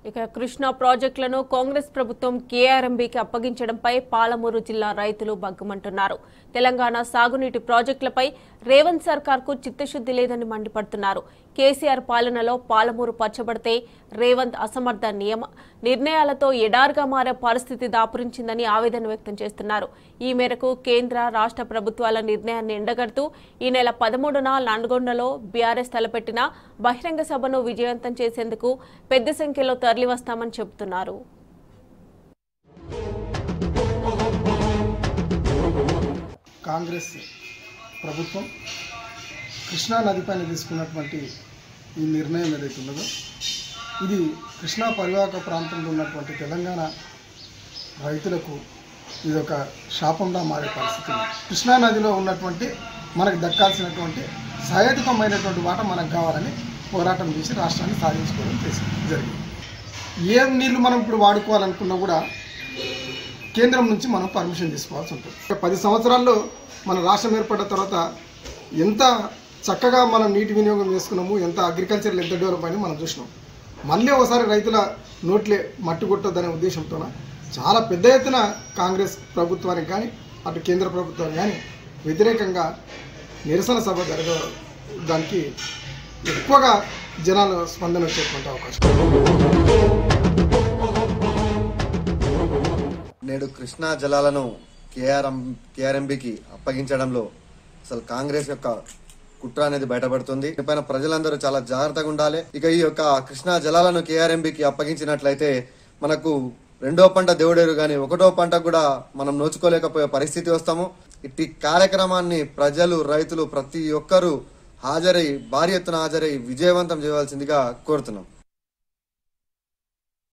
ఇక కృష్ణా ప్రాజెక్టులను కాంగ్రెస్ ప్రభుత్వం కేఆర్ఎంబీకి అప్పగించడంపై పాలమూరు జిల్లా రైతులు బగ్గుమంటున్నారు తెలంగాణ సాగునీటి ప్రాజెక్టులపై రేవంత్ సర్కార్కు చిత్తశుద్ధి లేదని మండిపడుతున్నారు కేసీఆర్ పాలనలో పాలమూరు పచ్చబడితే రేవంత్ అసమర్థ నియమ నిర్ణయాలతో ఎడార్గా మారే పరిస్థితి దాపురించిందని ఆవేదన వ్యక్తం చేస్తున్నారు ఈ మేరకు కేంద్ర రాష్ట్ర ప్రభుత్వాల నిర్ణయాన్ని ఎండగడుతూ ఈ నెల పదమూడున నల్గొండలో బీఆర్ఎస్ తలపెట్టిన బహిరంగ సభను విజయవంతం చేసేందుకు పెద్ద సంఖ్యలో తరలివస్తామని చెబుతున్నారు కాంగ్రెస్ ప్రభుత్వం కృష్ణా నదిపైన తీసుకున్నటువంటి ఈ నిర్ణయం ఏదైతే ఉన్నదో ఇది కృష్ణా పరివాహక ప్రాంతంలో ఉన్నటువంటి తెలంగాణ రైతులకు ఇది ఒక శాపంగా మారే పరిస్థితి ఉంది కృష్ణా నదిలో ఉన్నటువంటి మనకు దక్కాల్సినటువంటి సహేతుకమైనటువంటి వాట మనకు కావాలని పోరాటం చేసి రాష్ట్రాన్ని సాధించుకోవడం చేసి జరిగింది ఏం నీళ్లు మనం ఇప్పుడు వాడుకోవాలనుకున్నా కూడా కేంద్రం నుంచి మనం పర్మిషన్ తీసుకోవాల్సి ఉంటుంది ఒక పది సంవత్సరాల్లో మన రాష్ట్రం ఏర్పడ్డ తర్వాత ఎంత చక్కగా మనం నీటి వినియోగం చేసుకున్నాము ఎంత అగ్రికల్చర్ ఎంత డెవలప్ అని మనం చూసినాం మళ్ళీ ఒకసారి రైతుల నోట్లే మట్టి కొట్టొద్దనే ఉద్దేశంతో చాలా పెద్ద ఎత్తున కాంగ్రెస్ ప్రభుత్వానికి కానీ అటు కేంద్ర ప్రభుత్వానికి కానీ వ్యతిరేకంగా నిరసన సభ జరగడానికి ఎక్కువగా జనాల స్పందన వచ్చేటువంటి అవకాశం నేడు కృష్ణా జలాలను కేఆర్ఎం కేఆర్ఎంబికి అప్పగించడంలో అసలు కాంగ్రెస్ యొక్క కుట్ర అనేది బయటపడుతుంది దీనిపైన ప్రజలందరూ చాలా జాగ్రత్తగా ఉండాలి ఇక ఈ యొక్క కృష్ణా జలాలను కేఆర్ఎంబికి అప్పగించినట్లయితే మనకు రెండో పంట దేవుడేరు కానీ ఒకటో పంట కూడా మనం నోచుకోలేకపోయే పరిస్థితి వస్తాము ఇట్టి కార్యక్రమాన్ని ప్రజలు రైతులు ప్రతి ఒక్కరూ హాజరై భారీ ఎత్తున హాజరై విజయవంతం చేయవలసిందిగా కోరుతున్నాం